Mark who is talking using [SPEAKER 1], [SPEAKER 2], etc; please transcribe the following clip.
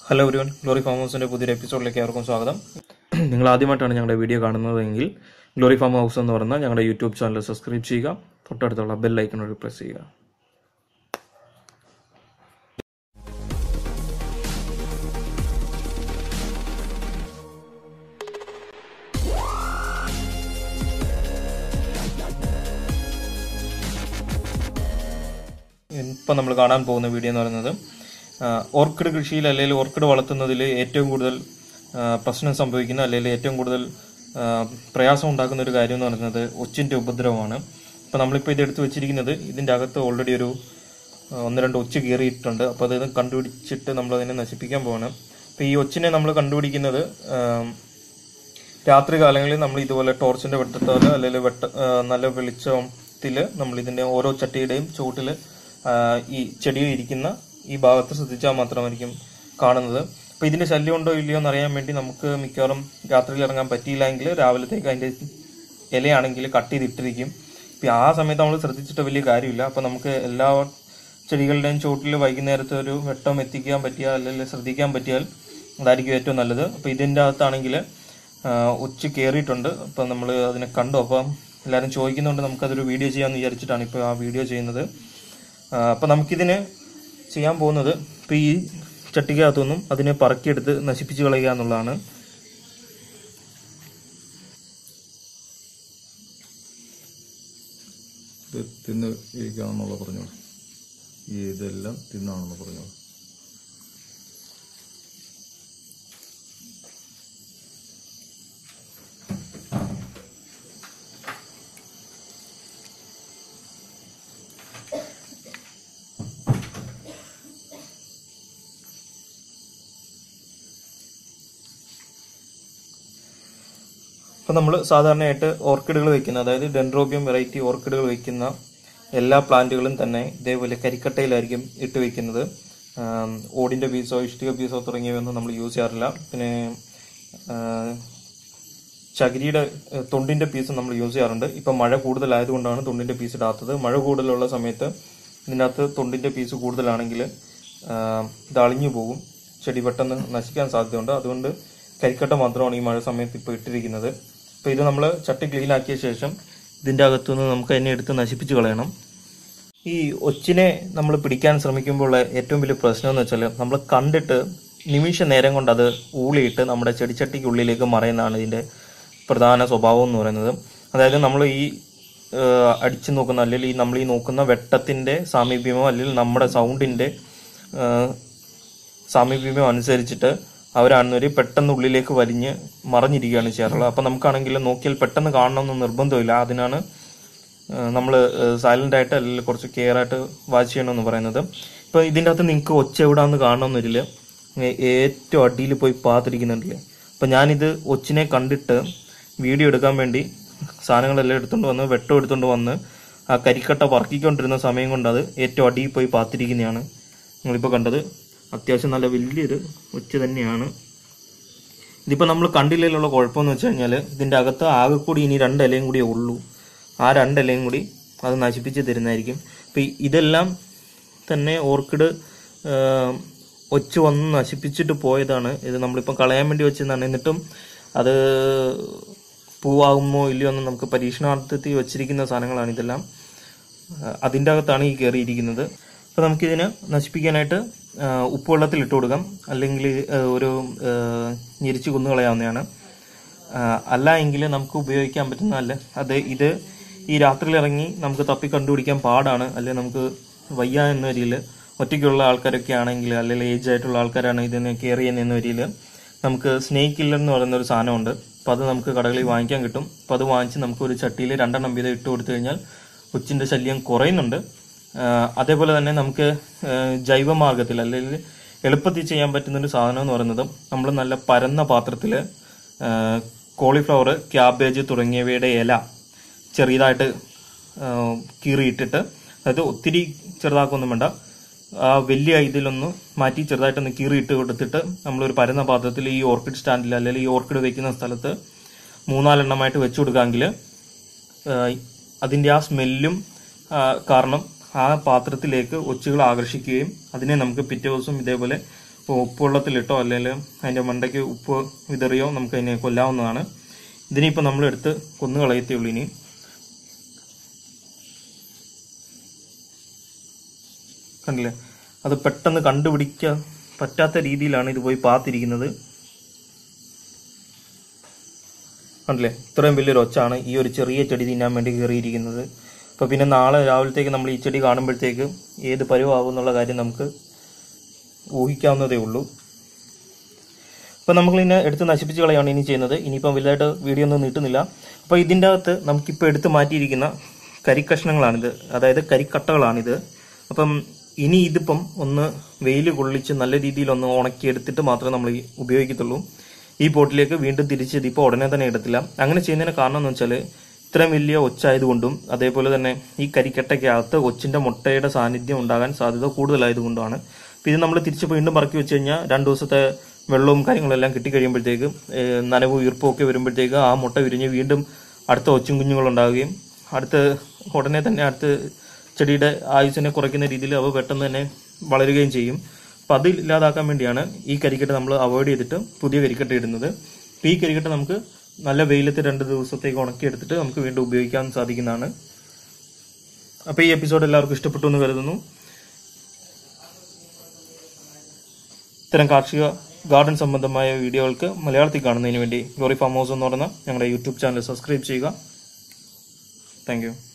[SPEAKER 1] hello everyone glory farm ഹൗസിൻ്റെ പുതിയൊരു എപ്പിസോഡിലേക്ക് ഏവർക്കും സ്വാഗതം നിങ്ങൾ ആദ്യമായിട്ടാണ് ഞങ്ങളുടെ വീഡിയോ കാണുന്നതെങ്കിൽ ഗ്ലോറി ഫാം ഹൗസ് എന്ന് പറയുന്ന ഞങ്ങളുടെ യൂട്യൂബ് ചാനൽ സബ്സ്ക്രൈബ് ചെയ്യുക തൊട്ടടുത്തുള്ള ബെൽ ഐക്കണോട് പ്രസ് ചെയ്യുക ഇപ്പം നമ്മൾ കാണാൻ പോകുന്ന വീഡിയോ എന്ന് പറയുന്നത് ആ, ഓർക്കിഡ് കൃഷിയിൽ അല്ലെങ്കിൽ ഓർക്കിഡ് വളർത്തുന്നതിൽ ഏറ്റവും കൂടുതൽ ആ, പ്രശ്നം സംഭവിക്കുന്ന അല്ലെങ്കിൽ ഏറ്റവും കൂടുതൽ ആ, പ്രയാസം ഉണ്ടാക്കുന്ന ഒരു കാര്യം എന്ന് പറയുന്നത് ഒച്ചിൻ്റെ ഉപദ്രവമാണ് അപ്പോൾ നമ്മളിപ്പോൾ ഇത് എടുത്ത് വെച്ചിരിക്കുന്നത് ഇതിൻ്റെ അകത്ത് ഓൾറെഡി ഒരു ആ, ഒന്ന് രണ്ട് ഒച്ച് കയറിയിട്ടുണ്ട് അപ്പോൾ അത് കണ്ടുപിടിച്ചിട്ട് നമ്മൾ അതിനെ നശിപ്പിക്കാൻ പോവാണ് അപ്പോൾ ഈ ഒച്ചിനെ നമ്മൾ കണ്ടുപിടിക്കുന്നത് ആ, രാത്രി കാലങ്ങളിൽ നമ്മൾ ഇതുപോലെ ടോർച്ചിന്റെ വെട്ടത്തോല അല്ലെങ്കിൽ വെട്ട ആ, നല്ല വെളിച്ചത്തിൽ നമ്മൾ ഇതിന്റെ ഓരോ ചട്ടിയുടെയും ചുവട്ടിൽ ഈ ചെടിയിൽ ഇരിക്കുന്ന ഈ ഭാഗത്ത് ശ്രദ്ധിച്ചാൽ മാത്രമായിരിക്കും കാണുന്നത് അപ്പൊ ഇതിന്റെ ശല്യം ഉണ്ടോ ഇല്ലയോ എന്ന് അറിയാൻ വേണ്ടി നമുക്ക് മിക്കവാറും രാത്രിയിൽ ഇറങ്ങാൻ പറ്റിയില്ലെങ്കിൽ രാവിലത്തേക്ക് അതിന്റെ ഇലയാണെങ്കിൽ കട്ട് ചെയ്തിട്ടിരിക്കും ഇപ്പൊ ആ സമയത്ത് നമ്മൾ ശ്രദ്ധിച്ചിട്ട് വലിയ കാര്യമില്ല അപ്പൊ നമുക്ക് എല്ലാ ചെടികളുടെയും ചുവട്ടിൽ വൈകുന്നേരത്തെ ഒരു വെട്ടം എത്തിക്കാൻ പറ്റിയാൽ അല്ലെങ്കിൽ ശ്രദ്ധിക്കാൻ പറ്റിയാൽ അതായിരിക്കും ഏറ്റവും നല്ലത് അപ്പൊ ഇതിന്റെ അകത്താണെങ്കിൽ ഉച്ച കയറിയിട്ടുണ്ട് അപ്പം നമ്മൾ അതിനെ കണ്ടു അപ്പം എല്ലാവരും ചോദിക്കുന്നുണ്ട് നമുക്കതൊരു വീഡിയോ ചെയ്യാമെന്ന് വിചാരിച്ചിട്ടാണ് ഇപ്പോൾ ആ വീഡിയോ ചെയ്യുന്നത് ആ, അപ്പം നമുക്കിതിന് ചെയ്യാൻ പോകുന്നത് ഇപ്പം ഈ ചട്ടിക്കകത്തുനിന്നും അതിനെ പറക്കിയെടുത്ത് നശിപ്പിച്ച് കളയുക എന്നുള്ളതാണ്
[SPEAKER 2] ഇത് തിന്ന് ഇരിക്കുകയാണെന്നുള്ള പറഞ്ഞു ഈ ഇതെല്ലാം തിന്നാണെന്ന് പറഞ്ഞു
[SPEAKER 1] അപ്പം നമ്മൾ സാധാരണയായിട്ട് ഓർക്കിഡുകൾ വെക്കുന്ന അതായത് ഡെൻഡ്രോബിയം വെറൈറ്റി ഓർക്കിഡുകൾ വെക്കുന്ന എല്ലാ പ്ലാന്റുകളും തന്നെ ഇതേപോലെ കരിക്കട്ടയിലായിരിക്കും ഇട്ട് വെക്കുന്നത് ആം, ഓടിന്റെ പീസോ ഇഷ്ടിക പീസോ തുടങ്ങിയവയൊന്നും നമ്മൾ യൂസ് ചെയ്യാറില്ല പിന്നെ ആ, ചകിരിയുടെ ഏ, തൊണ്ടിന്റെ പീസ് നമ്മൾ യൂസ് ചെയ്യാറുണ്ട് ഇപ്പൊ മഴ കൂടുതലായതുകൊണ്ടാണ് തൊണ്ടിന്റെ പീസ് ഇടാത്തത് മഴ കൂടുതലുള്ള സമയത്ത് ഇതിനകത്ത് തൊണ്ടിന്റെ പീസ് കൂടുതലാണെങ്കിൽ ആ, ഇത് അളിഞ്ഞു പോകും ചെടി പെട്ടെന്ന് നശിക്കാൻ സാധ്യതയുണ്ട് അതുകൊണ്ട് കരിക്കട്ട മാത്രമാണ് ഈ മഴ സമയത്ത് ഇപ്പോൾ ഇട്ടിരിക്കുന്നത് അപ്പോൾ ഇത് നമ്മൾ ചട്ടി ക്ലീൻ ആക്കിയ ശേഷം ഇതിൻ്റെ അകത്തുനിന്ന് നമുക്ക് അതിനെ എടുത്ത് നശിപ്പിച്ച് കളയണം ഈ ഒച്ചിനെ നമ്മൾ പിടിക്കാൻ ശ്രമിക്കുമ്പോൾ ഏറ്റവും വലിയ പ്രശ്നം എന്ന് വെച്ചാൽ നമ്മൾ കണ്ടിട്ട് നിമിഷ നേരം കൊണ്ട് അത് ഊളിയിട്ട് നമ്മുടെ ചെടിച്ചട്ടിക്കുള്ളിലേക്ക് മറയുന്നതാണ് ഇതിൻ്റെ പ്രധാന സ്വഭാവം എന്ന് പറയുന്നത് അതായത് നമ്മൾ ഈ ഏഹ്, അടിച്ചു നോക്കുന്ന അല്ലെങ്കിൽ ഈ നമ്മൾ ഈ നോക്കുന്ന വെട്ടത്തിൻ്റെ സാമീപ്യമോ അല്ലെങ്കിൽ നമ്മുടെ സൗണ്ടിൻ്റെ സാമീപ്യമോ അനുസരിച്ചിട്ട് അവരാണെന്നൊരു പെട്ടെന്ന് ഉള്ളിലേക്ക് വലിഞ്ഞ് മറഞ്ഞിരിക്കുകയാണ് ചെയ്യാറുള്ളത് അപ്പം നമുക്കാണെങ്കിൽ നോക്കിയാൽ പെട്ടെന്ന് കാണണമെന്ന് നിർബന്ധമില്ല അതിനാണ് നമ്മൾ സൈലന്റ് ആയിട്ട് അല്ലെങ്കിൽ കുറച്ച് കെയർ ആയിട്ട് വാച്ച് ചെയ്യണമെന്ന് പറയുന്നത് ഇപ്പൊ ഇതിൻ്റെ അകത്ത് നിങ്ങൾക്ക് ഒച്ച എവിടാന്ന് കാണണമെന്നില്ല ഏറ്റവും അടിയിൽ പോയി പാത്തിരിക്കുന്നുണ്ടല്ലേ അപ്പൊ ഞാനിത് ഒച്ചിനെ കണ്ടിട്ട് വീഡിയോ എടുക്കാൻ വേണ്ടി സാധനങ്ങളെല്ലാം എടുത്തുകൊണ്ട് വന്ന് വെട്ടം എടുത്തുകൊണ്ട് വന്ന് ആ കരിക്കട്ട പറക്കിക്കൊണ്ടിരുന്ന സമയം കൊണ്ട് അത് ഏറ്റവും അടിയിൽ പോയി പാത്തിരിക്കുന്നതാണ് നിങ്ങളിപ്പോൾ കണ്ടത് അത്യാവശ്യം നല്ല വലിയൊരു ഒച്ച തന്നെയാണ് ഇതിപ്പോൾ നമ്മൾ കണ്ടില്ലയിലുള്ള കുഴപ്പമെന്ന് വെച്ച് കഴിഞ്ഞാൽ ഇതിൻ്റെ അകത്ത് ആകെ കൂടി ഇനി രണ്ട് ഇലയും കൂടിയേ ഉള്ളൂ ആ രണ്ട് ഇലയും കൂടി അത് നശിപ്പിച്ച് തരുന്നതായിരിക്കും അപ്പം ഈ- ഇതെല്ലാം തന്നെ ഓർക്കിഡ് ഒച്ച വന്ന് നശിപ്പിച്ചിട്ട് പോയതാണ് ഇത് നമ്മളിപ്പം കളയാൻ വേണ്ടി വെച്ചതാണ് എന്നിട്ടും അത് പൂവാകുമോ ഇല്ലയോ എന്ന് നമുക്ക് പരീക്ഷണാർത്ഥത്തിൽ വെച്ചിരിക്കുന്ന സാധനങ്ങളാണ് ഇതെല്ലാം ആ, അതിൻ്റെ അകത്താണ് ഈ കയറിയിരിക്കുന്നത് അപ്പോൾ നമുക്കിതിനെ നശിപ്പിക്കാനായിട്ട് ആ, ഉപ്പുവെള്ളത്തിൽ ഇട്ട് കൊടുക്കാം അല്ലെങ്കിൽ ആ, ഒരു ആ, ഞെരിച്ച് കുന്നു കളയാവുന്നതാണ് ആ, അല്ല എങ്കിൽ നമുക്ക് ഉപയോഗിക്കാൻ പറ്റുന്നതല്ല അത് ഇത് ഈ രാത്രിയിൽ ഇറങ്ങി നമുക്ക് തപ്പി കണ്ടുപിടിക്കാൻ പാടാണ് അല്ലെങ്കിൽ നമുക്ക് വയ്യ എന്ന വരിയിൽ ഒറ്റയ്ക്കുള്ള ആൾക്കാരൊക്കെ ആണെങ്കിൽ അല്ലെങ്കിൽ ഏജ് ആയിട്ടുള്ള ആൾക്കാരാണ് ഇതിനെ കെയർ ചെയ്യുന്ന വരിയിൽ നമുക്ക് സ്നേക്ക് കില്ലർ എന്ന് പറയുന്ന ഒരു സാധനമുണ്ട് അപ്പം അത് നമുക്ക് കടകളിൽ വാങ്ങിക്കാൻ കിട്ടും അപ്പം അത് വാങ്ങിച്ച് നമുക്ക് ഒരു ചട്ടിയിൽ രണ്ടെണ്ണം വീതം ഇട്ട് കൊടുത്തു കഴിഞ്ഞാൽ കൊച്ചിൻ്റെ ശല്യം കുറയുന്നുണ്ട് ആ, അതേപോലെ തന്നെ നമുക്ക് ആ, ജൈവമാർഗത്തിൽ അല്ലെങ്കിൽ എളുപ്പത്തിൽ ചെയ്യാൻ പറ്റുന്ന ഒരു സാധനം എന്ന് പറയുന്നത് നമ്മൾ നല്ല പരന്ന പാത്രത്തിൽ കോളിഫ്ലവർ ക്യാബേജ് തുടങ്ങിയവയുടെ ഇല ചെറിയതായിട്ട് ആ, കീറിയിട്ടിട്ട് അതായത് ഒത്തിരി ചെറുതാക്കൊന്നും വേണ്ട ആ വലിയ ഇതിലൊന്ന് മാറ്റി ചെറുതായിട്ടൊന്ന് കീറിയിട്ട് കൊടുത്തിട്ട് നമ്മളൊരു പരന്ന പാത്രത്തിൽ ഈ ഓർക്കിഡ് സ്റ്റാൻഡിൽ അല്ലെങ്കിൽ ഈ ഓർക്കിഡ് വെക്കുന്ന സ്ഥലത്ത് മൂന്നാലെണ്ണമായിട്ട് വെച്ചു കൊടുക്കാമെങ്കിൽ അതിൻ്റെ ആ സ്മെല്ലും ആ, കാരണം ആ പാത്രത്തിലേക്ക് ഒച്ചുകൾ ആകർഷിക്കുകയും അതിനെ നമുക്ക് പിറ്റേ ദിവസം ഇതേപോലെ ഇപ്പോൾ ഉപ്പ് വെള്ളത്തിലിട്ടോ അല്ലെങ്കിൽ അതിൻ്റെ മണ്ടയ്ക്ക് ഉപ്പ് വിതറിയോ നമുക്ക് അതിനെ കൊല്ലാവുന്നതാണ് ഇതിനിപ്പോൾ നമ്മളെടുത്ത് കൊന്നു കളയത്തേ ഉള്ളൂ ഇനി കണ്ടില്ലേ അത് പെട്ടെന്ന് കണ്ടുപിടിക്കാൻ പറ്റാത്ത രീതിയിലാണ് ഇത് പോയി പാത്തിരിക്കുന്നത് കണ്ടില്ലേ ഇത്രയും വലിയൊരു ഒച്ചാണ് ഈ ഒരു ചെറിയ ചെടി തിന്നാൻ വേണ്ടി കയറിയിരിക്കുന്നത് അപ്പോൾ പിന്നെ നാളെ രാവിലത്തേക്ക് നമ്മൾ ഈ ചെടി കാണുമ്പോഴത്തേക്ക് ഏത് പരുവാകും എന്നുള്ള കാര്യം നമുക്ക് ഊഹിക്കാവുന്നതേ ഉള്ളൂ അപ്പോൾ നമ്മളിതിനെ എടുത്ത് നശിപ്പിച്ച് കളയാണ് ഇനി ചെയ്യുന്നത് ഇനിയിപ്പം വലുതായിട്ട് വീഡിയോ ഒന്നും നീട്ടുന്നില്ല അപ്പോൾ ഇതിൻ്റെ അകത്ത് നമുക്കിപ്പോൾ എടുത്ത് മാറ്റിയിരിക്കുന്ന കരിക്കഷ്ണങ്ങളാണിത് അതായത് കരിക്കട്ടകളാണിത് അപ്പം ഇനി ഇതിപ്പം ഒന്ന് വെയിൽ കൊള്ളിച്ച് നല്ല രീതിയിൽ ഒന്ന് ഉണക്കിയെടുത്തിട്ട് മാത്രമേ നമ്മൾ ഈ ഉപയോഗിക്കത്തുള്ളൂ ഈ പോട്ടിലേക്ക് വീണ്ടും തിരിച്ച് ഇതിപ്പോൾ ഉടനെ തന്നെ ഇടത്തില്ല അങ്ങനെ ചെയ്യുന്നതിന് കാരണം എന്ന് വെച്ചാൽ ഇത്രയും വലിയ ഒച്ചായതുകൊണ്ടും അതേപോലെ തന്നെ ഈ കരിക്കട്ടയ്ക്കകത്ത് ഒച്ചിന്റെ മുട്ടയുടെ സാന്നിധ്യം ഉണ്ടാകാൻ സാധ്യത കൂടുതലായതുകൊണ്ടാണ് അപ്പോൾ ഇത് നമ്മൾ തിരിച്ച് വീണ്ടും പറക്കി വെച്ച് കഴിഞ്ഞാൽ രണ്ട് ദിവസത്തെ വെള്ളവും കാര്യങ്ങളെല്ലാം കിട്ടിക്കഴിയുമ്പോഴത്തേക്ക് ഏഹ്, നനവും ഈർപ്പവും ഒക്കെ വരുമ്പോഴത്തേക്ക് ആ മുട്ട വിരിഞ്ഞ് വീണ്ടും അടുത്ത ഒച്ചും കുഞ്ഞുങ്ങൾ ഉണ്ടാവുകയും അടുത്ത് ഉടനെ തന്നെ അടുത്ത് ചെടിയുടെ ആയുസിനെ കുറയ്ക്കുന്ന രീതിയിൽ അവ പെട്ടെന്ന് തന്നെ വളരുകയും ചെയ്യും അപ്പം അത് ഇല്ലാതാക്കാൻ വേണ്ടിയാണ് ഈ കരിക്കട്ട നമ്മൾ അവോയ്ഡ് ചെയ്തിട്ട് പുതിയ കരിക്കട്ട ഇടുന്നത് അപ്പോൾ ഈ കരിക്കട്ട നമുക്ക് നല്ല വെയിലത്ത് രണ്ട് ദിവസത്തേക്ക് ഉണക്കിയെടുത്തിട്ട് നമുക്ക് വീണ്ടും ഉപയോഗിക്കാൻ സാധിക്കുന്നതാണ് അപ്പോൾ ഈ എപ്പിസോഡ് എല്ലാവർക്കും ഇഷ്ടപ്പെട്ടു എന്ന് കരുതുന്നു ഇത്തരം കാർഷിക ഗാർഡൻ സംബന്ധമായ വീഡിയോകൾക്ക് മലയാളത്തിൽ കാണുന്നതിന് വേണ്ടി ഗ്ലോറി ഫാം ഹൗസ് എന്ന് പറയുന്ന ഞങ്ങളുടെ യൂട്യൂബ് ചാനൽ സബ്സ്ക്രൈബ് ചെയ്യുക താങ്ക്